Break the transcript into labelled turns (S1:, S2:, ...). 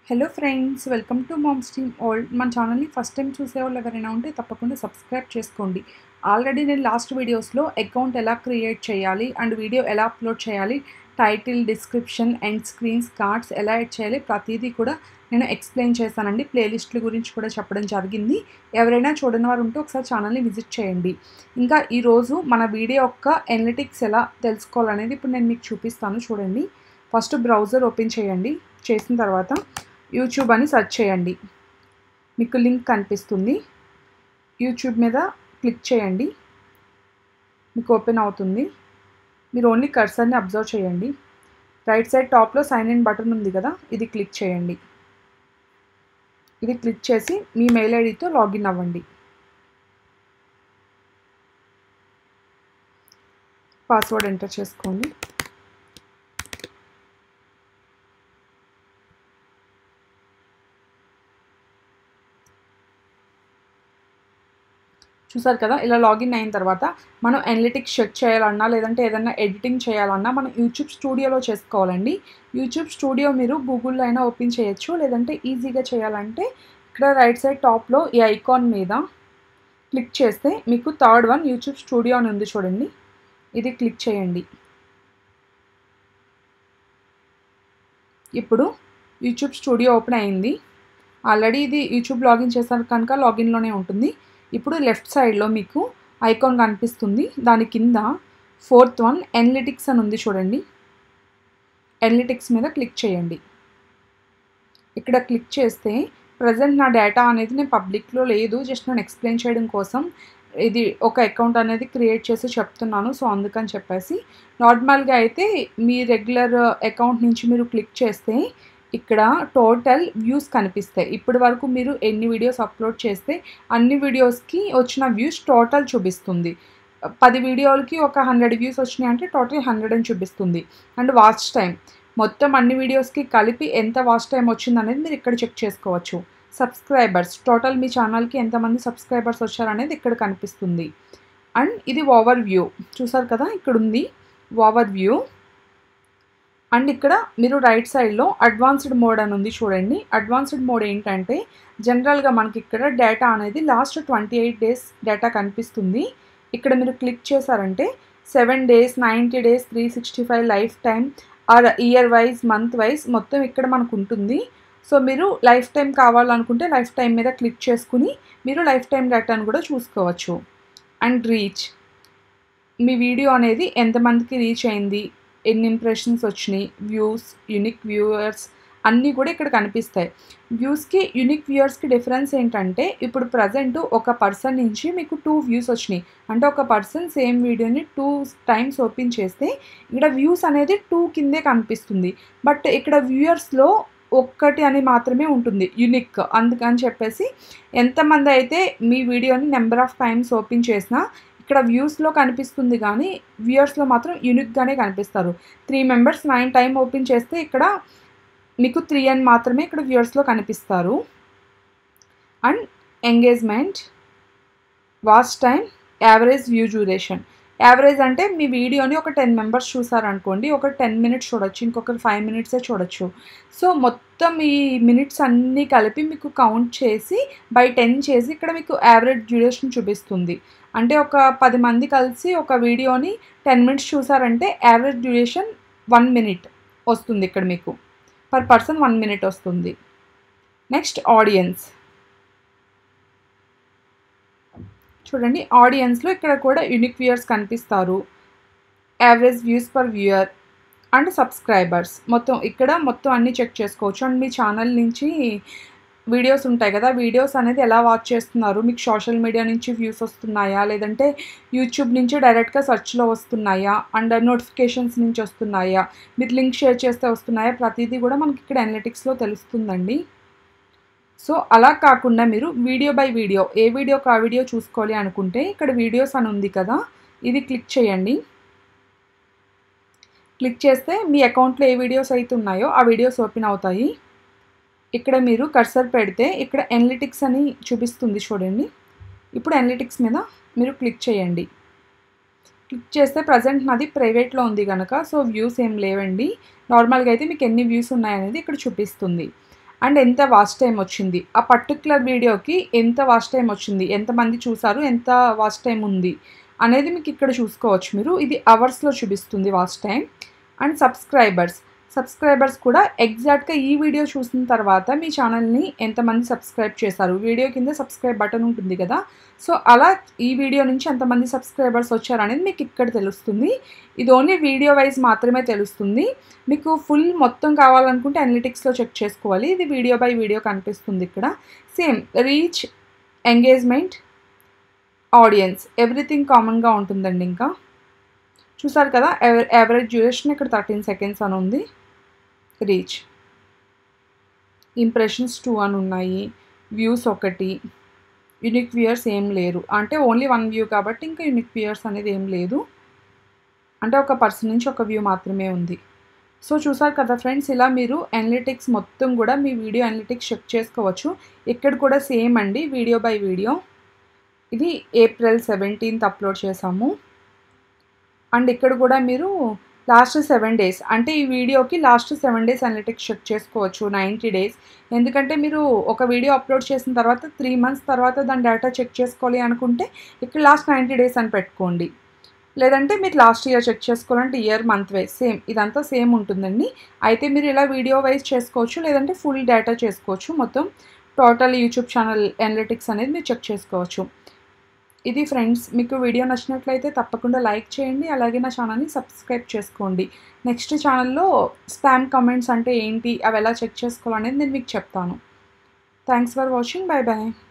S1: hello friends welcome to mom's team old మన ఛానల్ని first time చూసేవాళ్ళు ఎవరైనా ఉంటే తప్పకుండా సబ్స్క్రైబ్ చేసుకోండి ఆల్రెడీ నేను లాస్ట్ వీడియోస్లో అకౌంట్ ఎలా క్రియేట్ చేయాలి అండ్ వీడియో ఎలా అప్లోడ్ చేయాలి title description and screens cards ఎలా యాడ్ చేయాలి ప్రతిదీ కూడా నేను ఎక్స్ప్లెయిన్ చేశానండి ప్లేలిస్ట్ల గురించి కూడా చెప్పడం జరిగింది ఎవరైనా చూడని వారు ఉంటే ఒకసారి ఛానల్ని విజిట్ చేయండి ఇంకా ఈరోజు మన వీడియో యొక్క ఎనలిటిక్స్ ఎలా తెలుసుకోవాలనేది ఇప్పుడు నేను మీకు చూపిస్తాను చూడండి ఫస్ట్ బ్రౌజర్ ఓపెన్ చేయండి చేసిన తర్వాత యూట్యూబ్ అని సెర్చ్ చేయండి మీకు లింక్ కనిపిస్తుంది యూట్యూబ్ మీద క్లిక్ చేయండి మీకు ఓపెన్ అవుతుంది మీరు ఓన్లీ కర్సర్ని అబ్జర్వ్ చేయండి రైట్ సైడ్ టాప్లో సైన్ ఇన్ బటన్ ఉంది కదా ఇది క్లిక్ చేయండి ఇది క్లిక్ చేసి మీ మెయిల్ ఐడితో లాగిన్ అవ్వండి పాస్వర్డ్ ఎంటర్ చేసుకోండి చూసారు కదా ఇలా లాగిన్ అయిన తర్వాత మనం అనలిటిక్స్ చెక్ చేయాలన్నా లేదంటే ఏదైనా ఎడిటింగ్ చేయాలన్నా మనం యూట్యూబ్ స్టూడియోలో చేసుకోవాలండి యూట్యూబ్ స్టూడియో మీరు గూగుల్లో అయినా ఓపెన్ చేయొచ్చు లేదంటే ఈజీగా చేయాలంటే ఇక్కడ రైట్ సైడ్ టాప్లో ఈ ఐకాన్ మీద క్లిక్ చేస్తే మీకు థర్డ్ వన్ యూట్యూబ్ స్టూడియో అని ఉంది చూడండి ఇది క్లిక్ చేయండి ఇప్పుడు యూట్యూబ్ స్టూడియో ఓపెన్ అయింది ఆల్రెడీ ఇది యూట్యూబ్ లాగిన్ చేశారు కనుక లాగిన్లోనే ఉంటుంది ఇప్పుడు లెఫ్ట్ సైడ్లో మీకు ఐకాన్ కనిపిస్తుంది దాని కింద ఫోర్త్ వన్ ఎనలిటిక్స్ అని ఉంది చూడండి ఎనలిటిక్స్ మీద క్లిక్ చేయండి ఇక్కడ క్లిక్ చేస్తే ప్రజెంట్ నా డేటా అనేది నేను పబ్లిక్లో లేదు జస్ట్ నేను ఎక్స్ప్లెయిన్ చేయడం కోసం ఇది ఒక అకౌంట్ అనేది క్రియేట్ చేసి చెప్తున్నాను సో అందుకని చెప్పేసి నార్మల్గా అయితే మీ రెగ్యులర్ అకౌంట్ నుంచి మీరు క్లిక్ చేస్తే ఇక్కడ టోటల్ వ్యూస్ కనిపిస్తాయి ఇప్పటి వరకు మీరు ఎన్ని వీడియోస్ అప్లోడ్ చేస్తే అన్ని వీడియోస్కి వచ్చిన వ్యూస్ టోటల్ చూపిస్తుంది పది వీడియోలకి ఒక హండ్రెడ్ వ్యూస్ వచ్చినాయి అంటే టోటల్ హండ్రెడ్ అని చూపిస్తుంది అండ్ వాచ్ టైం మొత్తం అన్ని వీడియోస్కి కలిపి ఎంత వాచ్ టైం వచ్చింది అనేది మీరు ఇక్కడ చెక్ చేసుకోవచ్చు సబ్స్క్రైబర్స్ టోటల్ మీ ఛానల్కి ఎంతమంది సబ్స్క్రైబర్స్ వచ్చారనేది ఇక్కడ కనిపిస్తుంది అండ్ ఇది ఓవర్ వ్యూ చూసారు కదా ఇక్కడ ఉంది ఓవర్ వ్యూ అండ్ ఇక్కడ మీరు రైట్ సైడ్లో అడ్వాన్స్డ్ మోడ్ అని ఉంది చూడండి అడ్వాన్స్డ్ మోడ్ ఏంటంటే జనరల్గా మనకి ఇక్కడ డేటా అనేది last twenty eight days data కనిపిస్తుంది ఇక్కడ మీరు క్లిక్ చేశారంటే seven days ninety days three sixty five lifetime or year wise month wise మొత్తం ఇక్కడ మనకు ఉంటుంది సో మీరు లైఫ్ టైం కావాలనుకుంటే లైఫ్ టైం మీద క్లిక్ చేసుకుని మీరు లైఫ్ టైం డేటాను కూడా చూసుకోవచ్చు అండ్ రీచ్ మీ వీడియో అనేది ఎంతమందికి రీచ్ అయింది ఎన్ని ఇంప్రెషన్స్ వచ్చినాయి వ్యూస్ యునిక్ వ్యూవర్స్ అన్నీ కూడా ఇక్కడ కనిపిస్తాయి వ్యూస్కి యునిక్ వ్యూవర్స్కి డిఫరెన్స్ ఏంటంటే ఇప్పుడు ప్రజెంట్ ఒక పర్సన్ నుంచి మీకు టూ వ్యూస్ వచ్చినాయి అంటే ఒక పర్సన్ సేమ్ వీడియోని టూ టైమ్స్ ఓపెన్ చేస్తే ఇక్కడ వ్యూస్ అనేది టూ కిందే కనిపిస్తుంది బట్ ఇక్కడ వ్యూయర్స్లో ఒక్కటి అని మాత్రమే ఉంటుంది యునిక్ అందుకని చెప్పేసి ఎంతమంది అయితే మీ వీడియోని నెంబర్ ఆఫ్ టైమ్స్ ఓపెన్ చేసినా ఇక్కడ వ్యూస్లో కనిపిస్తుంది కానీ వ్యూయర్స్లో మాత్రం యూనిక్గానే కనిపిస్తారు three members nine time open చేస్తే ఇక్కడ మీకు త్రీ అని మాత్రమే ఇక్కడ వ్యూయర్స్లో కనిపిస్తారు and engagement watch time average view duration average అంటే మీ వీడియోని ఒక టెన్ మెంబర్స్ చూసారనుకోండి ఒక టెన్ మినిట్స్ చూడొచ్చు ఇంకొక ఫైవ్ మినిట్సే చూడొచ్చు సో మొత్తం ఈ మినిట్స్ అన్నీ కలిపి మీకు కౌంట్ చేసి బై టెన్ చేసి ఇక్కడ మీకు యావరేజ్ డ్యూరేషన్ చూపిస్తుంది అంటే ఒక పది మంది కలిసి ఒక వీడియోని టెన్ మినిట్స్ చూసారంటే యావరేజ్ డ్యూరేషన్ వన్ మినిట్ వస్తుంది ఇక్కడ మీకు పర్ పర్సన్ వన్ మినిట్ వస్తుంది నెక్స్ట్ ఆడియన్స్ చూడండి ఆడియన్స్లో ఇక్కడ కూడా యూనిక్ వ్యూయర్స్ కనిపిస్తారు average views per viewer and subscribers మొత్తం ఇక్కడ మొత్తం అన్నీ చెక్ చేసుకోవచ్చు అండ్ మీ ఛానల్ నుంచి వీడియోస్ ఉంటాయి కదా వీడియోస్ అనేది ఎలా వాచ్ చేస్తున్నారు మీకు సోషల్ మీడియా నుంచి వ్యూస్ వస్తున్నాయా లేదంటే యూట్యూబ్ నుంచి డైరెక్ట్గా సెర్చ్లో వస్తున్నాయా అండ్ నోటిఫికేషన్స్ నుంచి వస్తున్నాయా మీరు లింక్ షేర్ చేస్తే వస్తున్నాయా ప్రతిదీ కూడా మనకి ఇక్కడ అనలిటిక్స్లో తెలుస్తుందండి సో అలా కాకుండా మీరు వీడియో బై వీడియో ఏ వీడియోకి ఆ వీడియో చూసుకోవాలి అనుకుంటే ఇక్కడ వీడియోస్ అని ఉంది కదా ఇది క్లిక్ చేయండి క్లిక్ చేస్తే మీ అకౌంట్లో ఏ వీడియోస్ అయితే ఉన్నాయో ఆ వీడియోస్ ఓపెన్ అవుతాయి ఇక్కడ మీరు కర్సర్ పెడితే ఇక్కడ ఎనలిటిక్స్ అని చూపిస్తుంది చూడండి ఇప్పుడు ఎనలిటిక్స్ మీద మీరు క్లిక్ చేయండి క్లిక్ చేస్తే ప్రజెంట్ నాది ప్రైవేట్లో ఉంది కనుక సో వ్యూస్ ఏం లేవండి నార్మల్గా అయితే మీకు ఎన్ని వ్యూస్ ఉన్నాయనేది ఇక్కడ చూపిస్తుంది అండ్ ఎంత వాచ్ టైం వచ్చింది ఆ పర్టికులర్ వీడియోకి ఎంత వాచ్ టైం వచ్చింది ఎంతమంది చూసారు ఎంత వాచ్ టైం ఉంది అనేది మీకు ఇక్కడ చూసుకోవచ్చు మీరు ఇది అవర్స్లో చూపిస్తుంది watch time and subscribers subscribers కూడా ఎగ్జాక్ట్గా ఈ వీడియో చూసిన తర్వాత మీ ఛానల్ని ఎంతమంది సబ్స్క్రైబ్ చేశారు వీడియో కింద సబ్స్క్రైబ్ బటన్ ఉంటుంది కదా సో అలా ఈ వీడియో నుంచి ఎంతమంది సబ్స్క్రైబర్స్ వచ్చారు అనేది మీకు ఇక్కడ తెలుస్తుంది ఇది ఓన్లీ వీడియో వైజ్ మాత్రమే తెలుస్తుంది మీకు ఫుల్ మొత్తం కావాలనుకుంటే అనలిటిక్స్లో చెక్ చేసుకోవాలి ఇది వీడియో బై వీడియో కనిపిస్తుంది ఇక్కడ same reach engagement audience everything కామన్గా ఉంటుందండి ఇంకా చూసారు కదా యావరేజ్ డ్యూరేషన్ ఇక్కడ థర్టీన్ సెకండ్స్ అని ఉంది రీచ్ ఇంప్రెషన్స్ టూ అని ఉన్నాయి వ్యూస్ ఒకటి యూనిక్ వ్యూయర్స్ ఏం లేరు అంటే ఓన్లీ వన్ వ్యూ కాబట్టి ఇంకా యూనిక్ వ్యూయర్స్ అనేది ఏం లేదు అంటే ఒక పర్సన్ నుంచి ఒక వ్యూ మాత్రమే ఉంది సో చూసారు కదా ఫ్రెండ్స్ ఇలా మీరు అనలిటిక్స్ మొత్తం కూడా మీ వీడియో అనలిటిక్స్ చెక్ చేసుకోవచ్చు ఇక్కడ కూడా సేమ్ అండి వీడియో బై వీడియో ఇది ఏప్రిల్ సెవెంటీన్త్ అప్లోడ్ చేసాము అండ్ ఇక్కడ కూడా మీరు లాస్ట్ సెవెన్ డేస్ అంటే ఈ వీడియోకి last seven days analytics check చేసుకోవచ్చు నైంటీ డేస్ ఎందుకంటే మీరు ఒక వీడియో అప్లోడ్ చేసిన తర్వాత త్రీ మంత్స్ తర్వాత దాని డేటా చెక్ చేసుకోవాలి అనుకుంటే ఇక్కడ లాస్ట్ నైంటీ డేస్ అని పెట్టుకోండి లేదంటే మీరు లాస్ట్ ఇయర్ చెక్ చేసుకోవాలంటే ఇయర్ మంత్ వైజ్ సేమ్ ఇదంతా సేమ్ ఉంటుందండి అయితే మీరు ఇలా వీడియో వైజ్ చేసుకోవచ్చు లేదంటే ఫుల్ డేటా చేసుకోవచ్చు మొత్తం టోటల్ యూట్యూబ్ ఛానల్ అనలిటిక్స్ అనేది మీరు చెక్ చేసుకోవచ్చు ఇది ఫ్రెండ్స్ మీకు వీడియో నచ్చినట్లయితే తప్పకుండా లైక్ చేయండి అలాగే నా ఛానల్ని సబ్స్క్రైబ్ చేసుకోండి నెక్స్ట్ ఛానల్లో స్పామ్ కమెంట్స్ అంటే ఏంటి అవి ఎలా చెక్ చేసుకోవాలనేది నేను మీకు చెప్తాను thanks for watching bye bye